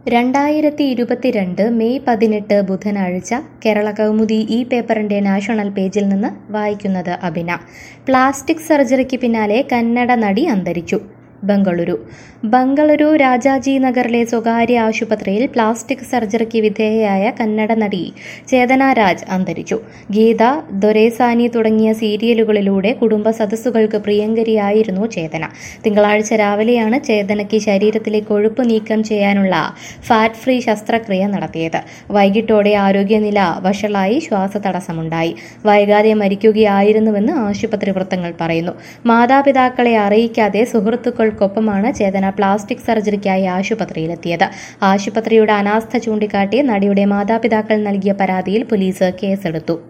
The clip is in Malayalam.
രണ്ടായിരത്തി ഇരുപത്തിരണ്ട് മെയ് പതിനെട്ട് ബുധനാഴ്ച കേരള കൗമുദി ഈ പേപ്പറിന്റെ നാഷണൽ പേജിൽ നിന്ന് വായിക്കുന്നത് അഭിന പ്ലാസ്റ്റിക് സർജറിക്ക് പിന്നാലെ കന്നഡ നടി അന്തരിച്ചു ബംഗളൂരു ബംഗളൂരു രാജാജി നഗറിലെ സ്വകാര്യ ആശുപത്രിയിൽ പ്ലാസ്റ്റിക് സർജറിക്ക് വിധേയയായ കന്നഡ നടി ചേതന രാജ് അന്തരിച്ചു ഗീത ദൊരേസാനി തുടങ്ങിയ സീരിയലുകളിലൂടെ കുടുംബ സദസ്സുകൾക്ക് പ്രിയങ്കരിയായിരുന്നു ചേതന തിങ്കളാഴ്ച രാവിലെയാണ് ചേതനയ്ക്ക് ശരീരത്തിലെ കൊഴുപ്പ് നീക്കം ചെയ്യാനുള്ള ഫാറ്റ് ഫ്രീ ശസ്ത്രക്രിയ നടത്തിയത് വൈകിട്ടോടെ ആരോഗ്യനില വഷളായി ശ്വാസതടസ്സമുണ്ടായി വൈകാതെ മരിക്കുകയായിരുന്നുവെന്ന് ആശുപത്രി വൃത്തങ്ങൾ പറയുന്നു മാതാപിതാക്കളെ അറിയിക്കാതെ സുഹൃത്തുക്കൾക്കൊപ്പമാണ് ചേതന പ്ലാസ്റ്റിക് സർജറിക്കായി ആശുപത്രിയിലെത്തിയത് ആശുപത്രിയുടെ അനാസ്ഥ ചൂണ്ടിക്കാട്ടി നടിയുടെ മാതാപിതാക്കൾ നൽകിയ പരാതിയിൽ പോലീസ് കേസെടുത്തു